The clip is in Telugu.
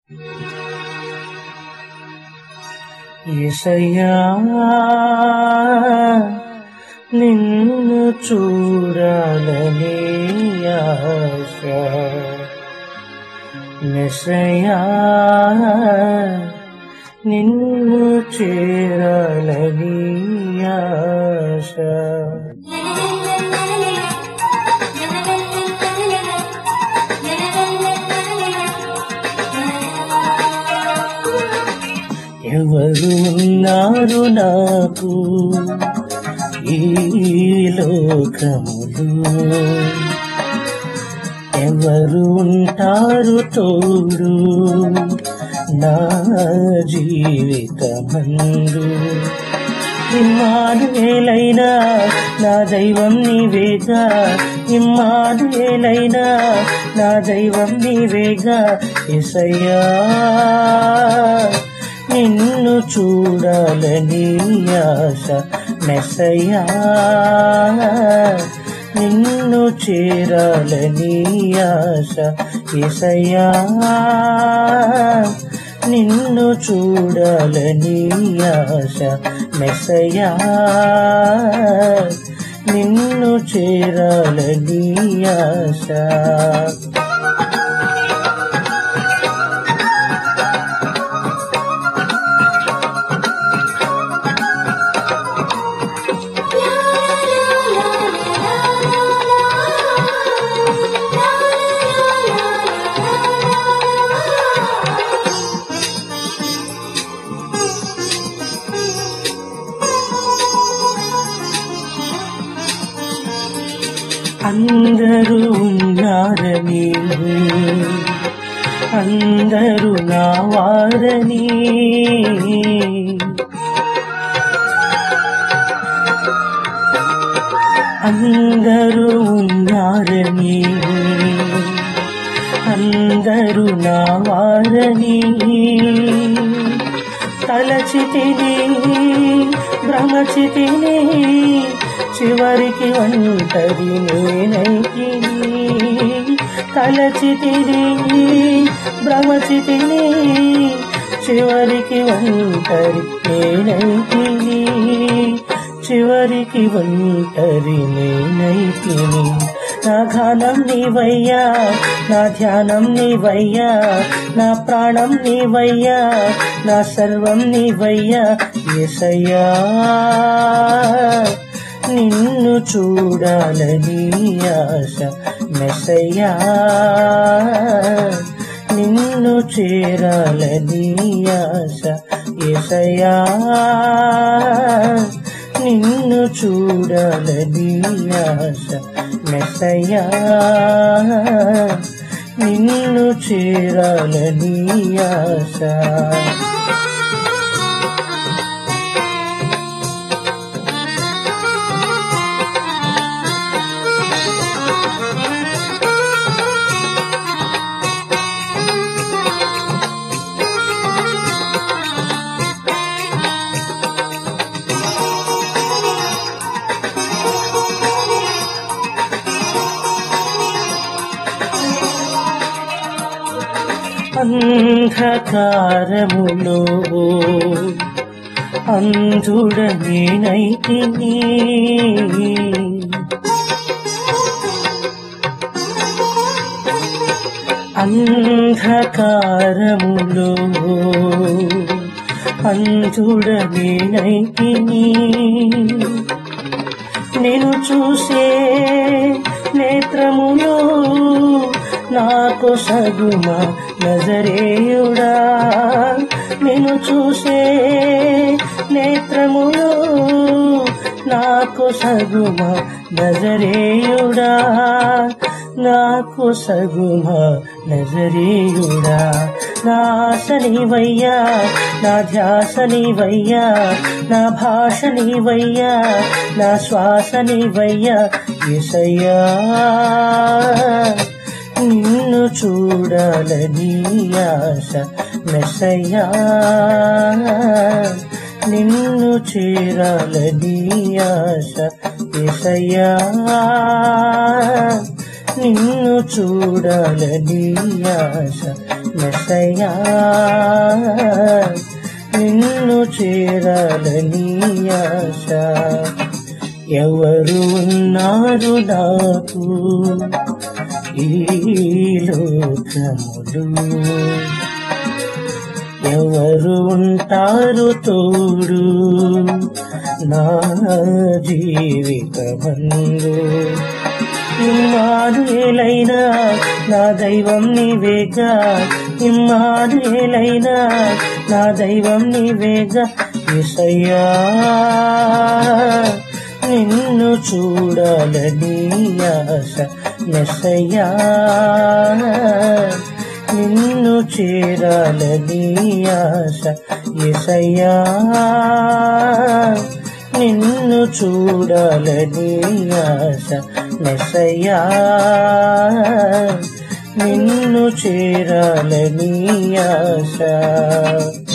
ఏసయ్యా నిన్ను చూడాలని ఆశ మెసయ్యా నిన్ను చేరాలని ఆశ ఎవరు ఉన్నారు నాకు ఈ లోకములు ఎవరు ఉంటారు తోడు నా జీవితమందు ఇమ్మానువేలైనా నా దైవం నీవేగా ఇమ్మానువేలైనా నా దైవం నీవేగా ఎసయ్యా నిన్ను చూడాలని ఆశ మెసయ్యా నిన్ను చేరాలని ఆశ ఎసయ్యా నిన్ను చూడాలని ఆశ మెసయ్యా నిన్ను చేరాలని ఆశ అందరూ ఉన్నారని అందరూ నా వారని అందరూ ఉన్నారని అందరూ నా వారని తలచితిని భ్రమచితిని చివరికి ఒంటరి నేనైకి తలచితిని భ్రమచితిని చివరికి ఒంటరి నేనైకి చివరికి ఒంటరి నేనైతిని నా గానం నీవయ్యా నా ధ్యానం నీవయ్యా నా ప్రాణం నీవయ్యా నా సర్వం నీవయ్యా ఎసయ్యా నిన్ను చూడాలని ఆశ మెసయ్యా నిన్ను చేరాలని ఆశ ఎసయ్యా నిన్ను చూడాలని ఆశ మెసయ్యా నిన్ను చేరాలని ఆశ అంధకారములో అంధుడ నేనైతిని అంధకారములో అంధుడ నేనైతిని నేను చూసే నేత్రములో నాకు సగుమ నజరేయుడా నేను చూసే నేత్రములో నాకు సగుమ నజరేయుడా నాకు సగుమ నజరేయుడా నా ఆశ నీవయ్యా నా ధ్యాస నీవయ్యా నా భాష నీవయ్యా నా శ్వాస నీవయ్యా ఎసయ్యా నిన్ను చూడాలని ఆశ మెసయ్యా నిన్ను చేరాలని ఆశ ఎసయ్యా నిన్ను చూడాలని ఆశ మెసయ్యా నిన్ను చేరాలని ఆశ ఎవరు ఉన్నారు నాకు ఈ లోకములు ఎవరు ఉంటారు తోడు నా జీవితమందు ఇమ్మానుయేలైనా నా దైవం నీవేగా ఇమ్మానుయేలైనా నా దైవం నీవేగా విషయ్యా నిన్ను చూడాలని ఆశ మెసయ్యా నిన్ను చేరాలని ఆశ ఎసయ్యా నిన్ను చూడాలని ఆశ మెసయ్యా నిన్ను చేరాలని ఆశ